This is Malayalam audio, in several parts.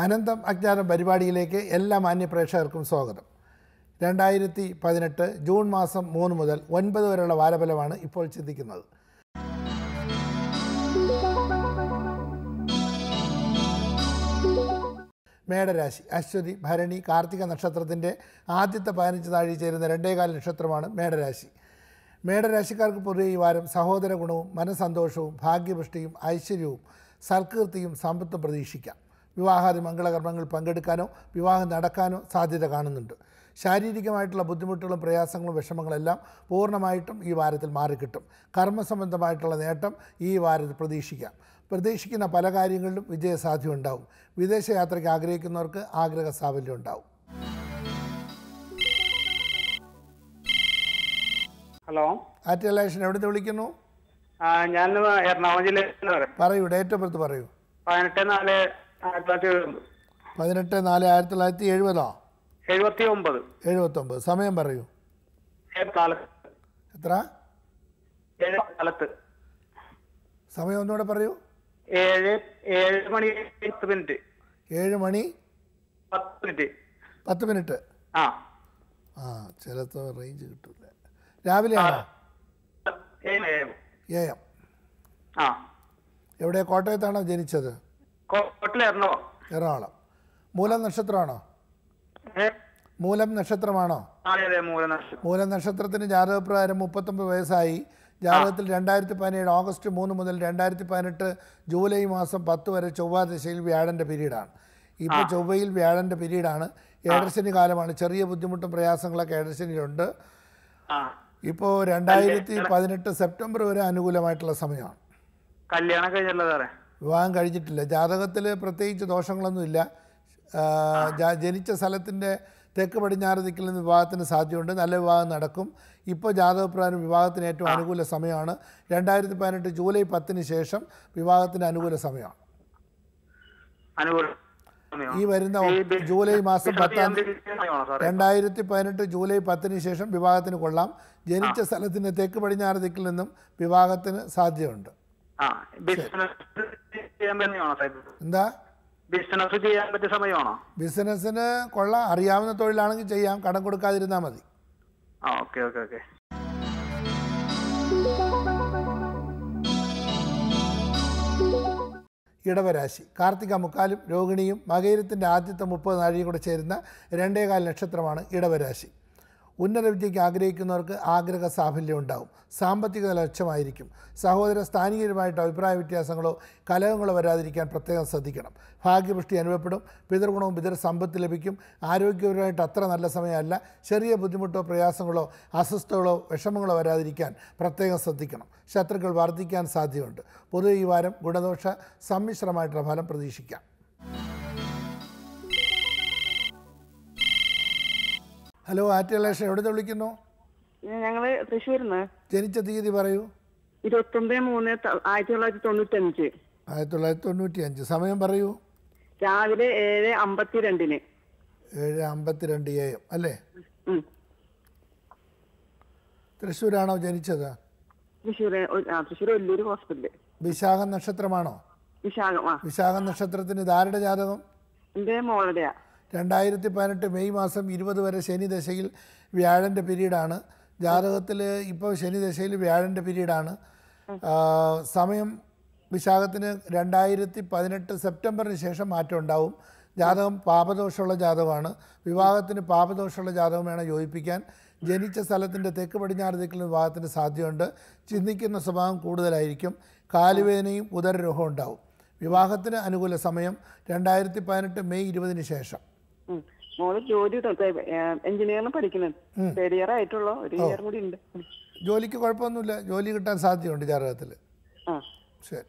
അനന്തം അജ്ഞാതം പരിപാടിയിലേക്ക് എല്ലാ മാന്യ പ്രേക്ഷകർക്കും സ്വാഗതം രണ്ടായിരത്തി പതിനെട്ട് ജൂൺ മാസം മൂന്ന് മുതൽ ഒൻപത് വരെയുള്ള വാരഫലമാണ് ഇപ്പോൾ ചിന്തിക്കുന്നത് മേടരാശി അശ്വതി ഭരണി കാർത്തിക നക്ഷത്രത്തിൻ്റെ ആദ്യത്തെ പതിനഞ്ച് താഴെ ചേരുന്ന രണ്ടേകാല നക്ഷത്രമാണ് മേടരാശി മേടരാശിക്കാർക്ക് പൊതുവെ ഈ വാരം സഹോദര ഗുണവും മനസന്തോഷവും ഭാഗ്യപുഷ്ടിയും ഐശ്വര്യവും സൽകീർത്തിയും സമ്പത്തും പ്രതീക്ഷിക്കാം വിവാഹാദി മംഗളകർമ്മങ്ങൾ പങ്കെടുക്കാനോ വിവാഹം നടക്കാനോ സാധ്യത കാണുന്നുണ്ട് ശാരീരികമായിട്ടുള്ള ബുദ്ധിമുട്ടുകളും പ്രയാസങ്ങളും വിഷമങ്ങളെല്ലാം പൂർണ്ണമായിട്ടും ഈ വാരത്തിൽ മാറിക്കിട്ടും കർമ്മസംബന്ധമായിട്ടുള്ള നേട്ടം ഈ വാരത്തിൽ പ്രതീക്ഷിക്കാം പ്രതീക്ഷിക്കുന്ന പല കാര്യങ്ങളിലും വിജയസാധ്യത ഉണ്ടാവും വിദേശയാത്രയ്ക്ക് ആഗ്രഹിക്കുന്നവർക്ക് ആഗ്രഹ സാഫല്യം ഉണ്ടാവും ഹലോ ആറ്റ് ഇലക്ഷൻ എവിടുന്ന് വിളിക്കുന്നു ആ ഞാൻ എറണാകുളം ജില്ലയിൽ നിന്ന് പറയാം പറയൂ ഡേറ്റ് ഓഫ് ബർത്ത് പറയൂ പതിനെട്ട് നാല് ആയിരത്തി തൊള്ളായിരത്തി എഴുപത് പതിനെട്ട് നാല് ആയിരത്തി തൊള്ളായിരത്തി എഴുപതോ എഴുപത്തി ഒമ്പത് എഴുപത്തൊമ്പത് സമയം പറയൂ ഏഴ് കാലത്ത് എത്ര ഏഴ് കാലത്ത് സമയം ഒന്നുകൂടെ പറയൂ ഏഴ് ഏഴ് മണി പത്ത് മിനിറ്റ് ഏഴ് മണി പത്ത് മിനിറ്റ് പത്ത് മിനിറ്റ് ആ ആ ചിലത്തോ റേഞ്ച് കിട്ടില്ല രാവിലെയാണോ ഏഴ് ഏഴ് എ എം ആ എവിടെ കോട്ടയത്താണോ ജനിച്ചത് കോട്ടിലായിരുന്നോ എറണാകുളം മൂലം നക്ഷത്രമാണോ ഏ മൂലം നക്ഷത്രമാണോ അതെ അതെ മൂലനഷ്ടം മൂലം നക്ഷത്രത്തിന് ജാതകപ്രകാരം മുപ്പത്തൊമ്പത് വയസ്സായി ജാതകത്തിൽ രണ്ടായിരത്തി പതിനേഴ് ഓഗസ്റ്റ് മൂന്ന് മുതൽ രണ്ടായിരത്തി പതിനെട്ട് ജൂലൈ മാസം പത്ത് വരെ ചൊവ്വ ദശയിൽ വ്യാഴൻ്റെ പീരീഡാണ് ഇപ്പോൾ ചൊവ്വയിൽ വ്യാഴൻ്റെ പീരീഡാണ് ഏഴരശനി കാലമാണ് ചെറിയ ബുദ്ധിമുട്ടും പ്രയാസങ്ങളൊക്കെ ഏഴരശനിയിലുണ്ട് ആ ഇപ്പോൾ രണ്ടായിരത്തി പതിനെട്ട് സെപ്റ്റംബർ വരെ അനുകൂലമായിട്ടുള്ള സമയമാണ് കല്യാണം കഴിഞ്ഞല്ലോ സാറേ വിവാഹം കഴിഞ്ഞിട്ടില്ല ജാതകത്തിൽ പ്രത്യേകിച്ച് ദോഷങ്ങളൊന്നുമില്ല ആ, ജ- ജനിച്ച സ്ഥലത്തിൻ്റെ തെക്ക് പടിഞ്ഞാറ് ദിക്കിൽ നിന്ന് വിവാഹത്തിന് സാധ്യതയുണ്ട് നല്ല വിവാഹം നടക്കും ഇപ്പോൾ ജാതകപ്രകാരം വിവാഹത്തിന് ഏറ്റവും അനുകൂല സമയമാണ് രണ്ടായിരത്തി പതിനെട്ട് ജൂലൈ പത്തിന് ശേഷം വിവാഹത്തിന് അനുകൂല സമയമാണ് അനുകൂല സമയം. ഈ വരുന്ന ഈ ഒക്- ജൂലൈ മാസം ബിസിനസ് പത്താം ചെയ്യാൻ പറ്റിയ സമയമാണോ സാറേ രണ്ടായിരത്തി പതിനെട്ട് ജൂലൈ പത്തിന് ശേഷം വിവാഹത്തിന് കൊള്ളാം ജനിച്ച സ്ഥലത്തിൻ്റെ തെക്ക് പടിഞ്ഞാറ് ദിക്കിൽ നിന്നും വിവാഹത്തിന് സാധ്യതയുണ്ട് ആ ബിസിനസ് ചെയ്യാൻ പറ്റുന്നതാണോ സാർ എന്താ ബിസിനസ് ചെയ്യാൻ പറ്റിയ സമയമാണോ ബിസിനസ്സിന് കൊള്ളാം അറിയാവുന്ന തൊഴിലാണെങ്കിൽ ചെയ്യാം കടം കൊടുക്കാതിരുന്നാൽ മതി ആ ഓക്കെ ഓക്കെ ഓക്കെ ഇടവരാശി കാർത്തിക മുക്കാലും രോഹിണിയും മകയിരത്തിൻ്റെ ആദ്യത്തെ മുപ്പത് നാഴിയും കൂടെ ചേരുന്ന രണ്ടേകാൽ നക്ഷത്രമാണ് ഇടവരാശി ഉന്നത വിദ്യയ്ക്ക് ആഗ്രഹിക്കുന്നവർക്ക് ആഗ്രഹ സാഫല്യം ഉണ്ടാവും സാമ്പത്തിക നില മെച്ചമായിരിക്കും സഹോദര സ്ഥാനികരുമായിട്ട് അഭിപ്രായ വ്യത്യാസങ്ങളോ കലഹങ്ങളോ വരാതിരിക്കാൻ പ്രത്യേകം ശ്രദ്ധിക്കണം ഭാഗ്യപുഷ്ടി അനുഭവപ്പെടും പിതൃഗുണവും പിതൃ സമ്പത്ത് ലഭിക്കും ആരോഗ്യപരമായിട്ട് അത്ര നല്ല സമയമല്ല ചെറിയ ബുദ്ധിമുട്ടോ പ്രയാസങ്ങളോ അസ്വസ്ഥതകളോ വിഷമങ്ങളോ വരാതിരിക്കാൻ പ്രത്യേകം ശ്രദ്ധിക്കണം ശത്രുക്കൾ വർദ്ധിക്കാൻ സാധ്യതയുണ്ട് പൊതുവെ ഈ വാരം ഗുണദോഷ സമ്മിശ്രമായിട്ടുള്ള ഫലം പ്രതീക്ഷിക്കാം ഹലോ ആറ്റുകളേഷൻ എവിടെ നിന്ന് വിളിക്കുന്നു ഞങ്ങള് തൃശ്ശൂരിന്ന് ജനിച്ച തീയതി പറയൂ ഇരുപത്തൊമ്പത് മൂന്ന് ത- ആയിരത്തി തൊള്ളായിരത്തി തൊണ്ണൂറ്റഞ്ച് ആയിരത്തി തൊള്ളായിരത്തി തൊണ്ണൂറ്റി അഞ്ച് സമയം പറയൂ രാവിലെ ഏഴ് അമ്പത്തിരണ്ടിന് ഏഴ് അമ്പത്തിരണ്ട് എ എം അല്ലേ ഉം. തൃശ്ശൂരാണോ ജനിച്ചത് തൃശ്ശൂര് ഒ- ആ, തൃശ്ശൂർ ഒല്ലൂര് ഹോസ്പിറ്റല് വിശാഖം നക്ഷത്രമാണോ വിശാഖം ആ വിശാഖം നക്ഷത്രത്തിന് ധാരുടെ ജാതകം എന്റെ മോളുടെയാ രണ്ടായിരത്തി പതിനെട്ട് മെയ് മാസം ഇരുപത് വരെ ശനി ദശയിൽ വ്യാഴൻ്റെ പീരീഡാണ് ജാതകത്തിൽ ഇപ്പോൾ ശനി ദശയിൽ വ്യാഴൻ്റെ പീരീഡാണ് ആ, സമയം വിശാഖത്തിന് രണ്ടായിരത്തി പതിനെട്ട് സെപ്റ്റംബറിന് ശേഷം മാറ്റം ഉണ്ടാവും ജാതകം പാപദോഷമുള്ള ജാതകമാണ് വിവാഹത്തിന് പാപദോഷമുള്ള ജാതകം വേണം യോജിപ്പിക്കാൻ ജനിച്ച സ്ഥലത്തിൻ്റെ തെക്ക് പടിഞ്ഞാറ് ദിക്കിൽ വിവാഹത്തിന് സാധ്യതയുണ്ട് ചിന്തിക്കുന്ന സ്വഭാവം കൂടുതലായിരിക്കും കാലുവേദനയും ഉദരരോഗവും ഉണ്ടാവും വിവാഹത്തിന് അനുകൂല സമയം രണ്ടായിരത്തി പതിനെട്ട് മെയ് ഇരുപതിന് ശേഷം ഉം. മോള് ജോലി എഞ്ചിനീയറിന് പഠിക്കുന്നത് തേർഡ് ഇയർ ആയിട്ടുള്ളൂ ഒരു ഇയർ കൂടി ഉണ്ട് ഉം. ജോലിക്ക് കുഴപ്പമൊന്നുമില്ല ജോലി കിട്ടാൻ സാധ്യതയുണ്ട് ജാതകത്തിൽ ആ ശരി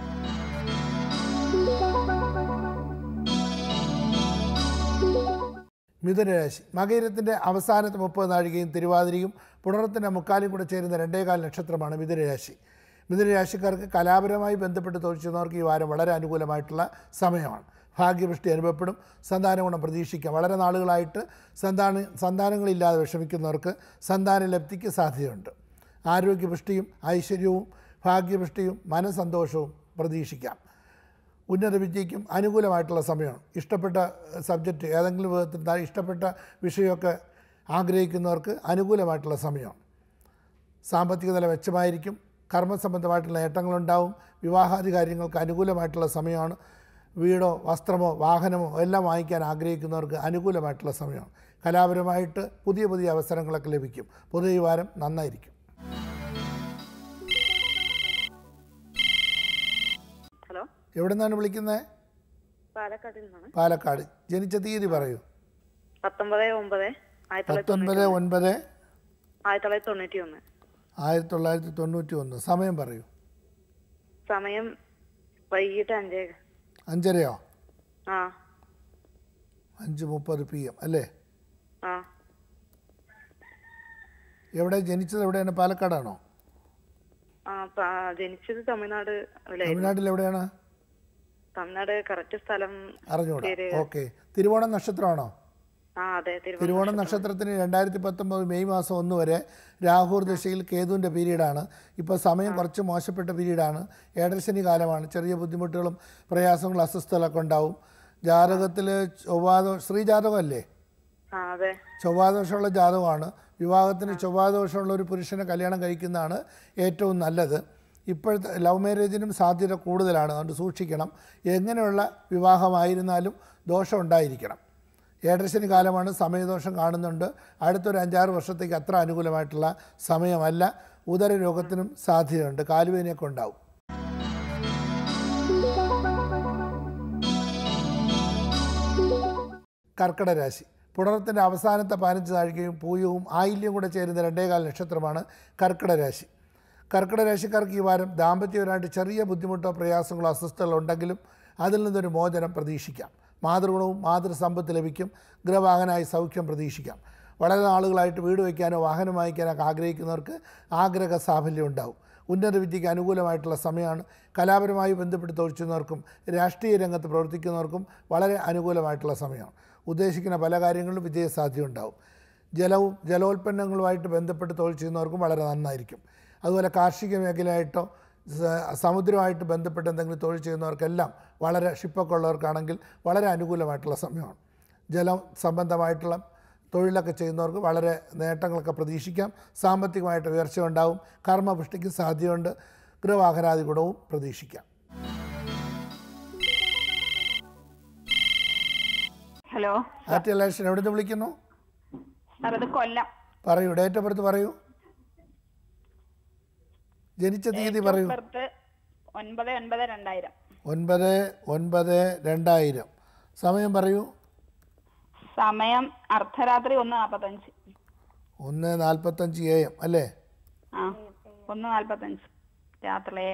മിഥുനരാശി മകയിരത്തിൻ്റെ അവസാനത്തെ മുപ്പത് നാഴികയും തിരുവാതിരയും പുണർത്തിൻ്റെ മുക്കാലും കൂടെ ചേരുന്ന രണ്ടേകാൽ നക്ഷത്രമാണ് മിഥുനരാശി മിഥുനരാശിക്കാർക്ക് കലാപരമായി ബന്ധപ്പെട്ട് തൊഴിൽ ചെയ്യുന്നവർക്ക് ഈ വാരം വളരെ അനുകൂലമായിട്ടുള്ള സമയമാണ് ഭാഗ്യപുഷ്ടി അനുഭവപ്പെടും സന്താന ഗുണം പ്രതീക്ഷിക്കാം വളരെ നാളുകളായിട്ട് സന്താന സന്താനങ്ങളില്ലാതെ വിഷമിക്കുന്നവർക്ക് സന്താന ലബ്ധിക്ക് സാധ്യതയുണ്ട് ആരോഗ്യപുഷ്ടിയും ഐശ്വര്യവും ഭാഗ്യപുഷ്ടിയും മനസന്തോഷവും പ്രതീക്ഷിക്കാം ഉന്നത വിദ്യയ്ക്കും അനുകൂലമായിട്ടുള്ള സമയമാണ് ഇഷ്ടപ്പെട്ട സബ്ജക്റ്റ് ഏതെങ്കിലും വിധത്തിൽ ത- ഇഷ്ടപ്പെട്ട വിഷയമൊക്കെ ആഗ്രഹിക്കുന്നവർക്ക് അനുകൂലമായിട്ടുള്ള സമയമാണ് സാമ്പത്തിക നില മെച്ചമായിരിക്കും കർമ്മസംബന്ധമായിട്ടുള്ള നേട്ടങ്ങളുണ്ടാവും വിവാഹാദി കാര്യങ്ങൾക്ക് അനുകൂലമായിട്ടുള്ള സമയമാണ് വീടോ വസ്ത്രമോ വാഹനമോ എല്ലാം വാങ്ങിക്കാൻ ആഗ്രഹിക്കുന്നവർക്ക് അനുകൂലമായിട്ടുള്ള സമയമാണ് കലാപരമായിട്ട് പുതിയ പുതിയ അവസരങ്ങളൊക്കെ ലഭിക്കും പൊതുവെ ഈ വാരം നന്നായിരിക്കും ഹലോ എവിടെ നിന്നാണ് വിളിക്കുന്നത് പാലക്കാട്ടിൽ നിന്നാണ് പാലക്കാട് ജനിച്ച തീയതി പറയൂ പത്തൊമ്പത് ഒമ്പത് ആയിരത്തി തൊള്ളായിരത്തി പത്തൊൻപത് ഒൻപത് ആയിരത്തി തൊള്ളായിരത്തി തൊണ്ണൂറ്റി ഒന്ന് ആയിരത്തി തൊള്ളായിരത്തി തൊണ്ണൂറ്റി ഒന്ന് സമയം പറയൂ സമയം വൈകിട്ട് അഞ്ചേ അഞ്ചരയോ ആ അഞ്ച് മുപ്പത് പി എം അല്ലേ ആ എവിടെ ജനിച്ചത് എവിടെയാണ് പാലക്കാടാണോ ആ പ- ജനിച്ചത് തമിഴ്നാട് അല്ലേ തമിഴ്നാട്ടിൽ എവിടെയാണ് തമിഴ്നാട് കറക്റ്റ് സ്ഥലം അറിഞ്ഞൂടാ പേര് ഓക്കെ തിരുവോണം നക്ഷത്രമാണോ ആ അതെ തിരുവനന്തപുരം തിരുവോണം നക്ഷത്രത്തിന് രണ്ടായിരത്തി പത്തൊമ്പത് മെയ് മാസം ഒന്ന് വരെ രാഹുർ ദശയിൽ കേതുവിൻ്റെ പീരീഡാണ് ഇപ്പോൾ സമയം കുറച്ച് മോശപ്പെട്ട പീരീഡാണ് ഏഴരശനി കാലമാണ് ചെറിയ ബുദ്ധിമുട്ടുകളും പ്രയാസങ്ങളും അസ്വസ്ഥതകളൊക്കെ ഉണ്ടാവും ജാതകത്തിൽ ചൊവ്വാദോ ശ്രീ ജാതകമല്ലേ ആ അതെ ചൊവ്വാദോഷമുള്ള ജാതകമാണ് വിവാഹത്തിന് ചൊവ്വാദോഷമുള്ള ഒരു പുരുഷനെ കല്യാണം കഴിക്കുന്നതാണ് ഏറ്റവും നല്ലത് ഇപ്പോഴത്തെ ലവ് മാരേജിനും സാധ്യത കൂടുതലാണ് അതുകൊണ്ട് സൂക്ഷിക്കണം എങ്ങനെയുള്ള വിവാഹമായിരുന്നാലും ദോഷം ഉണ്ടായിരിക്കണം ഏഴരശനി കാലമാണ് സമയദോഷം കാണുന്നുണ്ട് അടുത്തൊരു അഞ്ചാറ് വർഷത്തേക്ക് അത്ര അനുകൂലമായിട്ടുള്ള സമയമല്ല ഉദരരോഗത്തിനും സാധ്യതയുണ്ട് കാലുവേനയൊക്കെ ഉണ്ടാവും കർക്കിടക രാശി പുണർത്തിൻ്റെ അവസാനത്തെ പതിനഞ്ച് താഴ്കയും പൂയവും ആയില്യം കൂടെ ചേരുന്ന രണ്ടേകാൽ നക്ഷത്രമാണ് കർക്കിടക രാശി കർക്കിടക രാശിക്കാർക്ക് ഈ വാരം ദാമ്പത്യപരമായിട്ട് ചെറിയ ബുദ്ധിമുട്ടോ പ്രയാസങ്ങളോ അസ്വസ്ഥതകളോ ഉണ്ടെങ്കിലും അതിൽ നിന്നൊരു മോചനം പ്രതീക്ഷിക്കാം മാതൃഗുണവും മാതൃസമ്പത്ത് ലഭിക്കും ഗൃഹവാഹനായി സൗഖ്യം പ്രതീക്ഷിക്കാം വളരെ നാളുകളായിട്ട് വീട് വയ്ക്കാനോ വാഹനം വാങ്ങിക്കാനോ ഒക്കെ ആഗ്രഹിക്കുന്നവർക്ക് ആഗ്രഹ സാഫല്യം ഉണ്ടാവും ഉന്നത വിദ്യയ്ക്ക് അനുകൂലമായിട്ടുള്ള സമയമാണ് കലാപരമായി ബന്ധപ്പെട്ട് തൊഴിച്ചുന്നവർക്കും രാഷ്ട്രീയ രംഗത്ത് പ്രവർത്തിക്കുന്നവർക്കും വളരെ അനുകൂലമായിട്ടുള്ള സമയമാണ് ഉദ്ദേശിക്കുന്ന പല കാര്യങ്ങളിലും വിജയസാധ്യത ഉണ്ടാവും ജലവും ജലോൽപ്പന്നങ്ങളുമായിട്ട് ബന്ധപ്പെട്ട് തൊഴിൽ ചെയ്യുന്നവർക്കും വളരെ നന്നായിരിക്കും അതുപോലെ കാർഷിക മേഖലയായിട്ടോ സ- സമുദ്രമായിട്ട് ബന്ധപ്പെട്ട് എന്തെങ്കിലും തൊഴിൽ ചെയ്യുന്നവർക്കെല്ലാം വളരെ ഷിപ്പൊക്കെ ഉള്ളവർക്കാണെങ്കിൽ വളരെ അനുകൂലമായിട്ടുള്ള സമയമാണ് ജലം സംബന്ധമായിട്ടുള്ള തൊഴിലൊക്കെ ചെയ്യുന്നവർക്ക് വളരെ നേട്ടങ്ങളൊക്കെ പ്രതീക്ഷിക്കാം സാമ്പത്തികമായിട്ട് ഉയർച്ച ഉണ്ടാവും കർമ്മപുഷ്ടിക്ക് സാധ്യതയുണ്ട് ഗൃഹവാഹനാദി ഗുണവും പ്രതീക്ഷിക്കാം ഹലോ ആറ്റ് ഇലക്ഷൻ എവിടെ നിന്ന് വിളിക്കുന്നു സാർ ഇത് കൊല്ലം പറയൂ ഡേറ്റ് ഓഫ് ബർത്ത് പറയൂ ജനിച്ച തീയതി പറയൂ ബർത്ത് ഒൻപത് ഒൻപത് രണ്ടായിരം ഒൻപത് ഒൻപത് രണ്ടായിരം സമയം പറയൂ സമയം അർദ്ധരാത്രി ഒന്ന് നാൽപ്പത്തഞ്ച് ഒന്ന് നാൽപ്പത്തഞ്ച് എ എം അല്ലേ ആ ഒന്ന് നാൽപ്പത്തഞ്ച് രാത്രി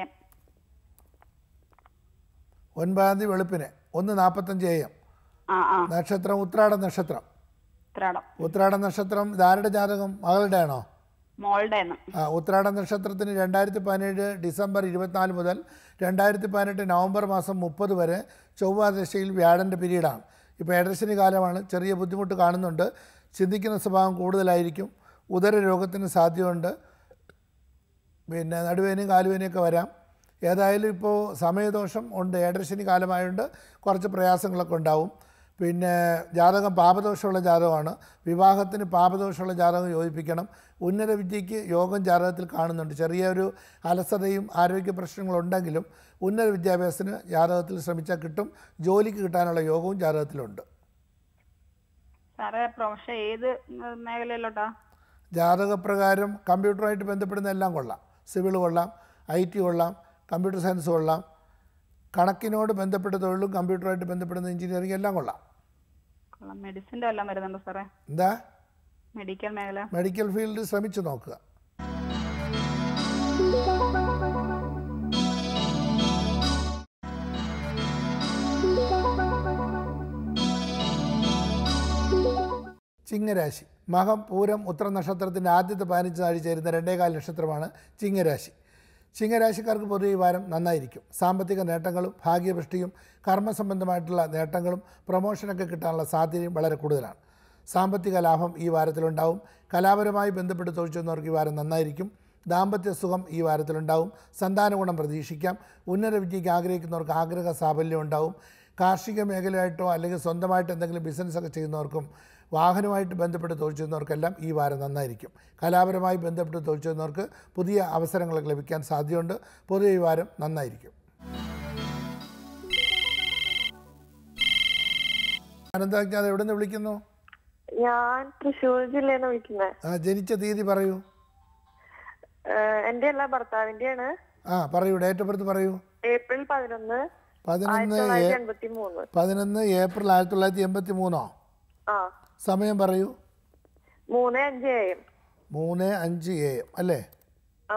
ഒൻപതാം തീയതി വെളുപ്പിന് ഒന്ന് നാൽപ്പത്തഞ്ച് എ എം ആ ആ നക്ഷത്രം ഉത്രാട നക്ഷത്രം ഉത്രാടം ഉത്രാട നക്ഷത്രം ഇതാരുടെ ജാതകം മകളുടെ ആണോ മോളുടെ എന്ന് ആ ഉത്രാട നക്ഷത്രത്തിന് രണ്ടായിരത്തി പതിനേഴ് ഡിസംബർ ഇരുപത്തിനാല് മുതൽ രണ്ടായിരത്തി പതിനെട്ട് നവംബർ മാസം മുപ്പത് വരെ ചൊവ്വ ദശയിൽ വ്യാഴൻ്റെ പീരീഡാണ് ഇപ്പോൾ ഏഴരശനി കാലമാണ് ചെറിയ ബുദ്ധിമുട്ട് കാണുന്നുണ്ട് ചിന്തിക്കുന്ന സ്വഭാവം കൂടുതലായിരിക്കും ഉദര രോഗത്തിന് സാധ്യതയുണ്ട് പിന്നെ നടുവേനയും കാലുവേനയൊക്കെ വരാം ഏതായാലും ഇപ്പോൾ സമയദോഷം ഉണ്ട് ഏഴരശനി കാലമായതുകൊണ്ട് കുറച്ച് പ്രയാസങ്ങളൊക്കെ ഉണ്ടാവും പിന്നെ ജാതകം പാപദോഷമുള്ള ജാതകമാണ് വിവാഹത്തിന് പാപദോഷമുള്ള ജാതകം യോജിപ്പിക്കണം ഉന്നത വിദ്യയ്ക്ക് യോഗം ജാതകത്തിൽ കാണുന്നുണ്ട് ചെറിയൊരു അലസതയും ആരോഗ്യ പ്രശ്നങ്ങളുണ്ടെങ്കിലും ഉന്നത വിദ്യാഭ്യാസത്തിന് ജാതകത്തിൽ ശ്രമിച്ചാൽ കിട്ടും ജോലിക്ക് കിട്ടാനുള്ള യോഗവും ജാതകത്തിലുണ്ട് സാറേ പ്രൊഫഷൻ ഏത് മേഖലയിലോട്ടാ ജാതകപ്രകാരം കമ്പ്യൂട്ടറുമായിട്ട് ബന്ധപ്പെടുന്ന എല്ലാം കൊള്ളാം സിവിൽ കൊള്ളാം ഐ ടി കൊള്ളാം കമ്പ്യൂട്ടർ സയൻസ് കൊള്ളാം കണക്കിനോട് ബന്ധപ്പെട്ട തൊഴിലും കമ്പ്യൂട്ടറുമായിട്ട് ബന്ധപ്പെടുന്ന എഞ്ചിനീയറിംഗ് എല്ലാം കൊള്ളാം കൊള്ളാം മെഡിസിൻ്റെ എല്ലാം വരുന്നുണ്ടോ സാറേ എന്താ മെഡിക്കൽ മേഖല മെഡിക്കൽ ഫീൽഡ് ശ്രമിച്ചു നോക്കുക ചിങ്ങരാശി മകം പൂരം ഉത്തര നക്ഷത്രത്തിൻ്റെ ആദ്യത്തെ പതിനഞ്ച് നാഴി ചേരുന്ന രണ്ടേകാൽ നക്ഷത്രമാണ് ചിങ്ങരാശി ചിങ്ങരാശിക്കാർക്ക് പൊതുവെ ഈ വാരം നന്നായിരിക്കും സാമ്പത്തിക നേട്ടങ്ങളും ഭാഗ്യപുഷ്ടിയും കർമ്മസംബന്ധമായിട്ടുള്ള നേട്ടങ്ങളും പ്രൊമോഷനൊക്കെ കിട്ടാനുള്ള സാധ്യതയും വളരെ കൂടുതലാണ് സാമ്പത്തിക ലാഭം ഈ വാരത്തിലുണ്ടാവും കലാപരമായി ബന്ധപ്പെട്ട് തൊഴിൽ ചെയ്യുന്നവർക്ക് ഈ വാരം നന്നായിരിക്കും ദാമ്പത്യ സുഖം ഈ വാരത്തിലുണ്ടാവും സന്താന ഗുണം പ്രതീക്ഷിക്കാം ഉന്നത വിദ്യയ്ക്ക് ആഗ്രഹിക്കുന്നവർക്ക് ആഗ്രഹ സാഫല്യം ഉണ്ടാവും കാർഷിക മേഖലയായിട്ടോ അല്ലെങ്കിൽ സ്വന്തമായിട്ട് എന്തെങ്കിലും ബിസിനസ്സൊക്കെ ചെയ്യുന്നവർക്കും വാഹനവുമായിട്ട് ബന്ധപ്പെട്ട് തൊഴിൽ ചെയ്യുന്നവർക്കെല്ലാം ഈ വാരം നന്നായിരിക്കും കലാപരമായി ബന്ധപ്പെട്ട് തൊഴിൽ ചെയ്യുന്നവർക്ക് പുതിയ അവസരങ്ങളൊക്കെ ലഭിക്കാൻ സാധ്യതയുണ്ട് പൊതുവെ ഈ വാരം നന്നായിരിക്കും അനന്തജ്ഞാത എവിടെ നിന്ന് വിളിക്കുന്നു ഞാൻ തൃശ്ശൂർ ജില്ലയിൽ നിന്ന് വിളിക്കുന്നത് ആ, ജനിച്ച തീയതി പറയൂ എന്റെ അല്ല ഭർത്താവിന്റെയാണ് ആ പറയൂ ഡേറ്റ് ഓഫ് ബർത്ത് പറയൂ ഏപ്രിൽ പതിനൊന്ന് ആയിരത്തി പതിനൊന്ന് തൊള്ളായിരത്തി ഏ- എൺപത്തി മൂന്ന് പതിനൊന്ന് ഏപ്രിൽ ആയിരത്തി തൊള്ളായിരത്തി എൺപത്തി മൂന്നോ ആ സമയം പറയൂ മൂന്ന് അഞ്ച് എം മൂന്ന് അഞ്ച് എ എം അല്ലേ ആ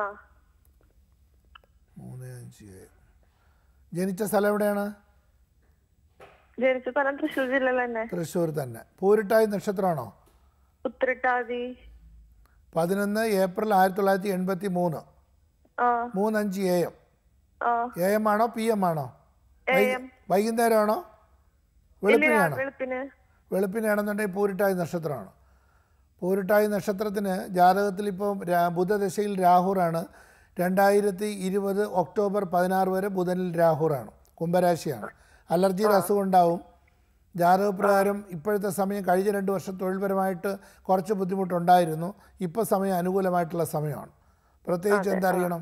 മൂന്ന് അഞ്ച് എ എം ജനിച്ച സ്ഥലം എവിടെയാണ് ജനിച്ച സ്ഥലം തൃശ്ശൂർ ജില്ലയിൽ തന്നെ തൃശ്ശൂർ തന്നെ പൂരിട്ടായി നക്ഷത്രമാണോ ഉത്തരട്ടാതി പതിനൊന്ന് ഏപ്രിൽ ആയിരത്തി തൊള്ളായിരത്തി എൺപത്തി മൂന്ന് ആ മൂന്ന് അഞ്ച് എ എം ആ എ എം ആണോ പി എം ആണോ എ വൈ- എം വൈകുന്നേരമാണോ ഇല്ല വെളുപ്പിനാണോ വെളുപ്പിന് വെളുപ്പിനാണെന്നുണ്ടെങ്കിൽ പൂരിട്ടായി നക്ഷത്രമാണ് പൂരിട്ടായി നക്ഷത്രത്തിന് ജാതകത്തിൽ ഇപ്പോൾ രാ- ബുധദശയിൽ രാഹുറാണ് രണ്ടായിരത്തി ഇരുപത് ഒക്ടോബർ പതിനാറ് വരെ ബുധനിൽ രാഹുറാണ് കുംഭരാശിയാണ് അലർജിയുടെ അസുഖം ഉണ്ടാവും ജാതകപ്രകാരം ഇപ്പോഴത്തെ സമയം കഴിഞ്ഞ രണ്ട് വർഷം തൊഴിൽപരമായിട്ട് കുറച്ച് ബുദ്ധിമുട്ടുണ്ടായിരുന്നു ഇപ്പോൾ സമയം അനുകൂലമായിട്ടുള്ള സമയമാണ് പ്രത്യേകിച്ച് എന്തറിയണം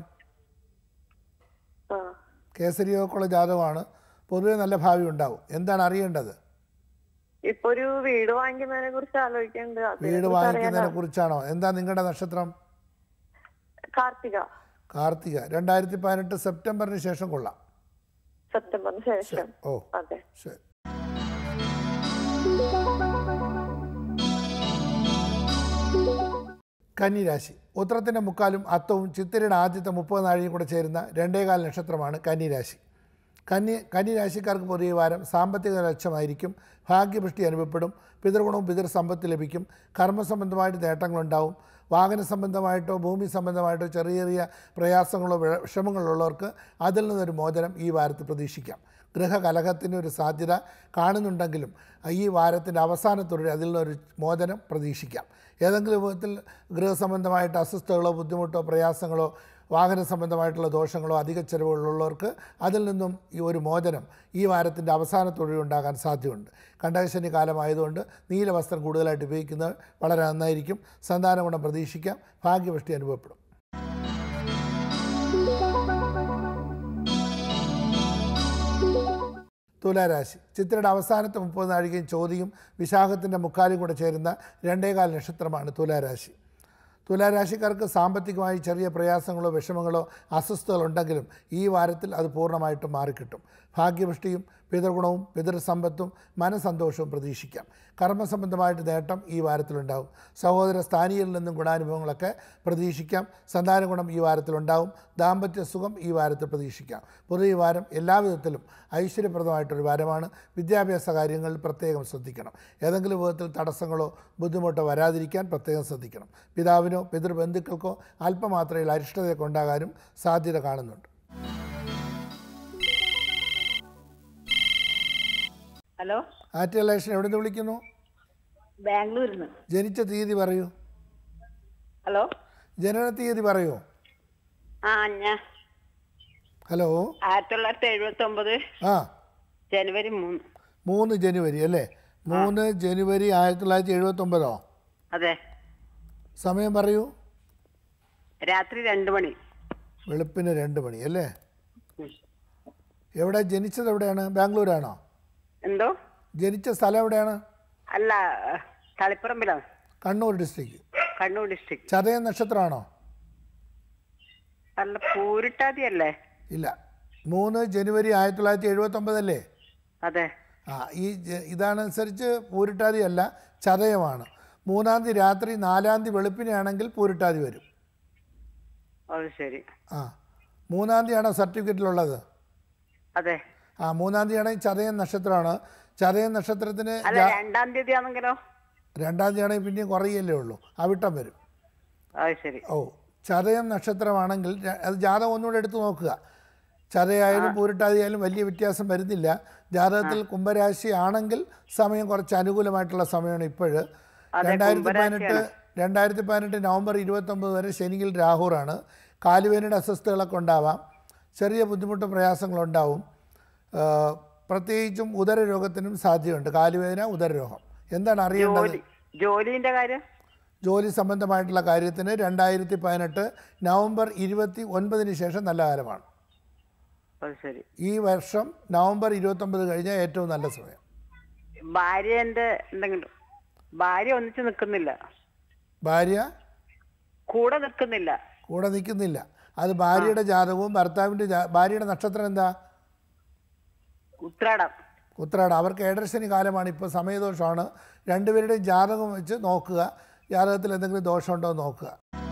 ആ കേസരിയൊക്കെയുള്ള ജാതകമാണ് പൊതുവെ നല്ല ഭാവി ഉണ്ടാവും എന്താണ് അറിയേണ്ടത് ഇപ്പൊ ഒരു വീട് വാങ്ങിക്കുന്നതിനെ കുറിച്ച് ആലോചിക്കുന്നുണ്ട് അതിനെ വീട് കുറിച്ച് വാങ്ങിക്കുന്നതിനെ അറിയാനാ. കുറിച്ചാണോ എന്താ നിങ്ങളുടെ നക്ഷത്രം കാർത്തിക കാർത്തിക രണ്ടായിരത്തി പതിനെട്ട് സെപ്റ്റംബറിന് ശേഷം കൊള്ളാം സെപ്റ്റംബറിന് ശേഷം ഓ അതെ ശരി കന്നിരാശി ഉത്തരത്തിൻ്റെ മുക്കാലും അത്തവും ചിത്തിരയുടെ ആദ്യത്തെ മുപ്പത് നാഴിയും കൂടെ ചേരുന്ന രണ്ടേകാൽ നക്ഷത്രമാണ് കന്നിരാശി കന്നി കന്നിരാശിക്കാർക്ക് പൊതുവെ ഈ വാരം സാമ്പത്തിക ലക്ഷ്യമായിരിക്കും ഭാഗ്യപുഷ്ടി അനുഭവപ്പെടും പിതൃഗുണവും പിതൃ സമ്പത്ത് ലഭിക്കും കർമ്മസംബന്ധമായിട്ട് നേട്ടങ്ങളുണ്ടാവും വാഹന സംബന്ധമായിട്ടോ ഭൂമി സംബന്ധമായിട്ടോ ചെറിയ ചെറിയ പ്രയാസങ്ങളോ വിഷ- വിഷമങ്ങളോ ഉള്ളവർക്ക് അതിൽ നിന്നൊരു മോചനം ഈ വാരത്തിൽ പ്രതീക്ഷിക്കാം ഗൃഹകലഹത്തിന് ഒരു സാധ്യത കാണുന്നുണ്ടെങ്കിലും ഈ വാരത്തിൻ്റെ അവസാനത്തോടെ അതിൽ നിന്നൊരു മോചനം പ്രതീക്ഷിക്കാം ഏതെങ്കിലും വിധത്തിൽ ഗൃഹസംബന്ധമായിട്ട് അസ്വസ്ഥതകളോ ബുദ്ധിമുട്ടോ പ്രയാസങ്ങളോ വാഹന സംബന്ധമായിട്ടുള്ള ദോഷങ്ങളോ അധിക ചെലവുകളുള്ളവർക്ക് അതിൽ നിന്നും ഈ ഒരു മോചനം ഈ വാരത്തിൻ്റെ അവസാനത്തോടെ ഉണ്ടാകാൻ സാധ്യതയുണ്ട് കണ്ടകശനി കാലമായതുകൊണ്ട് നീല വസ്ത്രം കൂടുതലായിട്ട് ഉപയോഗിക്കുന്നത് വളരെ നന്നായിരിക്കും സന്താന ഗുണം പ്രതീക്ഷിക്കാം ഭാഗ്യപുഷ്ടി അനുഭവപ്പെടും തുലാരാശി ചിത്രയുടെ അവസാനത്തെ മുപ്പത് നാഴികയും ചോതിയും വിശാഖത്തിൻ്റെ മുക്കാലും കൂടെ ചേരുന്ന രണ്ടേകാൽ നക്ഷത്രമാണ് തുലാരാശി തുലാരാശിക്കാർക്ക് സാമ്പത്തികമായി ചെറിയ പ്രയാസങ്ങളോ വിഷമങ്ങളോ അസ്വസ്ഥതകളോ ഉണ്ടെങ്കിലും ഈ വാരത്തിൽ അത് പൂർണ്ണമായിട്ടും മാറിക്കിട്ടും ഭാഗ്യപുഷ്ടിയും പിതൃഗുണവും പിതൃസമ്പത്തും മനസന്തോഷവും പ്രതീക്ഷിക്കാം കർമ്മസംബന്ധമായിട്ട് നേട്ടം ഈ വാരത്തിലുണ്ടാവും സഹോദര സ്ഥാനീയരിൽ നിന്നും ഗുണാനുഭവങ്ങളൊക്കെ പ്രതീക്ഷിക്കാം സന്താന ഗുണം ഈ വാരത്തിലുണ്ടാവും ദാമ്പത്യ സുഖം ഈ വാരത്തിൽ പ്രതീക്ഷിക്കാം പൊതുവെ ഈ വാരം എല്ലാവിധത്തിലും ഐശ്വര്യപ്രദമായിട്ടൊരു വാരമാണ് വിദ്യാഭ്യാസ കാര്യങ്ങളിൽ പ്രത്യേകം ശ്രദ്ധിക്കണം ഏതെങ്കിലും വിധത്തിൽ തടസ്സങ്ങളോ ബുദ്ധിമുട്ടോ വരാതിരിക്കാൻ പ്രത്യേകം ശ്രദ്ധിക്കണം പിതാവിനോ പിതൃബന്ധുക്കൾക്കോ അല്പമാത്രയിൽ അരിഷ്ടതയൊക്കെ ഉണ്ടാകാനും സാധ്യത കാണുന്നുണ്ട് ഹലോ ആറ്റ് ഇലക്ഷൻ എവിടെ നിന്ന് വിളിക്കുന്നു ബാംഗ്ലൂരിൽ നിന്ന് ജനിച്ച തീയതി പറയൂ ഹലോ ജനന തീയതി പറയൂ ആ ഞാൻ ഹലോ ആയിരത്തി തൊള്ളായിരത്തി എഴുപത്തി ഒമ്പത് ആ ജനുവരി മൂന്ന് മൂന്ന് ജനുവരി അല്ലേ മൂന്ന് ജനുവരി ആയിരത്തി തൊള്ളായിരത്തി എഴുപത്തൊമ്പതോ അതെ സമയം പറയൂ രാത്രി രണ്ട് മണി വെളുപ്പിന് രണ്ട് മണി അല്ലേ ഉം. എവിടെ ജനിച്ചത് എവിടെയാണ് ബാംഗ്ലൂരാണോ എന്തോ ജനിച്ച സ്ഥലം എവിടെയാണ് അല്ല തളിപ്പറമ്പിലാണ് കണ്ണൂർ ഡിസ്ട്രിക്റ്റ് കണ്ണൂർ ഡിസ്ട്രിക്ട് ചതയ നക്ഷത്രമാണോ അല്ല പൂരിട്ടാതി അല്ലേ ഇല്ല മൂന്ന് ജനുവരി ആയിരത്തി തൊള്ളായിരത്തി എഴുപത്തൊമ്പതല്ലേ അതെ ആ ഈ ജ- ഇതനുസരിച്ച് പൂരിട്ടാതി അല്ല ചതയമാണ് മൂന്നാം തീയതി രാത്രി നാലാം തീയതി വെളുപ്പിനാണെങ്കിൽ പൂരിട്ടാതി വരും അത് ശരി ആ മൂന്നാം തീയതിയാണോ സർട്ടിഫിക്കറ്റിലുള്ളത് അതെ ആ മൂന്നാം തീയതിയാണെങ്കിൽ ചതയൻ നക്ഷത്രമാണ് ചതയൻ നക്ഷത്രത്തിന് അല്ല ജാ- രണ്ടാം തീയതി ആണെങ്കിലോ രണ്ടാം തീയതിയാണെങ്കിൽ പിന്നെയും കുറയല്ലേ ഉള്ളൂ അവിട്ടം വരും അത് ശരി ഓ ചതയം നക്ഷത്രമാണെങ്കിൽ ര- അത് ജാതകം ഒന്നുകൂടെ എടുത്ത് നോക്കുക ചതയായാലും പൂരിട്ടാതിയായാലും വലിയ വ്യത്യാസം വരുന്നില്ല ജാതകത്തിൽ കുംഭരാശി ആണെങ്കിൽ സമയം കുറച്ച് അനുകൂലമായിട്ടുള്ള സമയമാണ് ഇപ്പോഴ് അതെ, രണ്ടായിരത്തി പതിനെട്ട് കുംഭരാശിയാണ്. രണ്ടായിരത്തി പതിനെട്ട് നവംബർ ഇരുപത്തൊമ്പത് വരെ ശനിയിൽ രാഹുറാണ് കാലുവേനയുടെ അസ്വസ്ഥതകളൊക്കെ ഉണ്ടാവാം ചെറിയ ബുദ്ധിമുട്ടും പ്രയാസങ്ങളുണ്ടാവും ആ, പ്രത്യേകിച്ചും ഉദരരോഗത്തിനും സാധ്യതയുണ്ട് കാലുവേദന ഉദരരോഗം എന്താണ് അറിയേണ്ടത് ജോലി ജോലിന്റെ കാര്യം ജോലി സംബന്ധമായിട്ടുള്ള കാര്യത്തിന് രണ്ടായിരത്തി പതിനെട്ട് നവംബർ ഇരുപത്തി ഒൻപതിന് ശേഷം നല്ല കാലമാണ് അത് ശരി ഈ വർഷം നവംബർ ഇരുപത്തൊമ്പത് കഴിഞ്ഞാൽ ഏറ്റവും നല്ല സമയം ഭാര്യന്റെ എന്തെങ്കിലും ഭാര്യ ഒന്നിച്ച് നിൽക്കുന്നില്ല ഭാര്യ കൂടെ നിൽക്കുന്നില്ല കൂടെ നിൽക്കുന്നില്ല അത് ഭാര്യയുടെ ജാതകവും ഭർത്താവിൻ്റെ ജാ ഭാര്യയുടെ നക്ഷത്രം എന്താ ഉത്രാടം ഉത്തരാടം അവർക്ക് ഏഴരശനി കാലമാണ് ഇപ്പോൾ സമയദോഷമാണ് രണ്ടുപേരുടെയും ജാതകം വെച്ച് നോക്കുക ജാതകത്തിൽ എന്തെങ്കിലും ദോഷമുണ്ടോ എന്ന് നോക്കുക